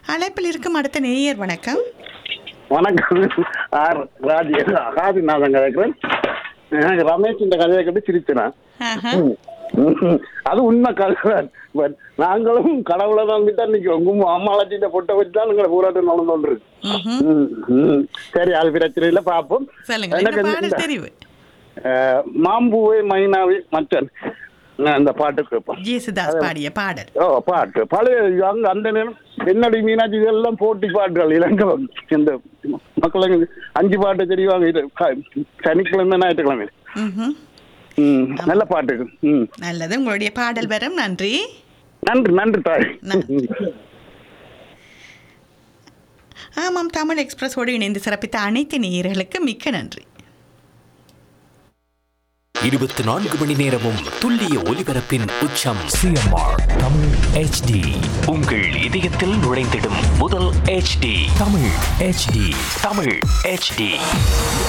அழைப்பில் இருக்கும் அடுத்த நேயர் வணக்கம் வணக்கம் ஆர் ராஜ் ஆதிநாதன் கதைக்கிறேன் எனக்கு ரமேஷ் இந்த கதையை கேட்டு சிரிச்சேன் ஆஹா. அது உண்மை கதை பட் நாங்களும் கடவுளை தான் தான் நிற்கிறோம் கும்பு அம்மாளத்திட்ட பொட்டை வச்சு தான் எங்களை போராட்டம் நடந்து கொண்டிருக்கு ம்ஹும். ம், ம். சரி அது பிரச்சனை இல்லை பார்ப்போம் சொல்லுங்க எனக்கு என்ன இந்த- பாடல் தெரிவு அஹ், மாம்பூவே மைனாவே மச்சன் நான் அந்த பாட்டு கேட்பேன் ஜேசுதாஸ் பாடிய பாடல் ஓ பாட்டு பழைய அங்க அந்த நேரம் என்னடி மீனாட்சி இதெல்லாம் போட்டி பாட்டுகள் இலங்கை இந்த மக்களுக்கு அஞ்சு பாட்டு தெரிவாங்க இது க- சனிக்கிழமை ஞாயிற்றுக்கிழமை ம்ஹும். ம் நல்ல பாட்டு ம் நல்லது உங்களுடைய பாடல் வரும் நன்றி நன்றி நன்றி தாய் நன்றி. ஆமாம் தமிழ் எக்ஸ்பிரஸோடு இணைந்து சிறப்பித்த அனைத்து நேயர்களுக்கு மிக்க நன்றி இருபத்தி நான்கு மணி நேரமும் துல்லிய ஒலிபரப்பின் உச்சம் சிஎம்ஆர் தமிழ் ஹெச்டி உங்கள் இதயத்தில் நுழைந்திடும் முதல் HD Tamil HD Tamil HD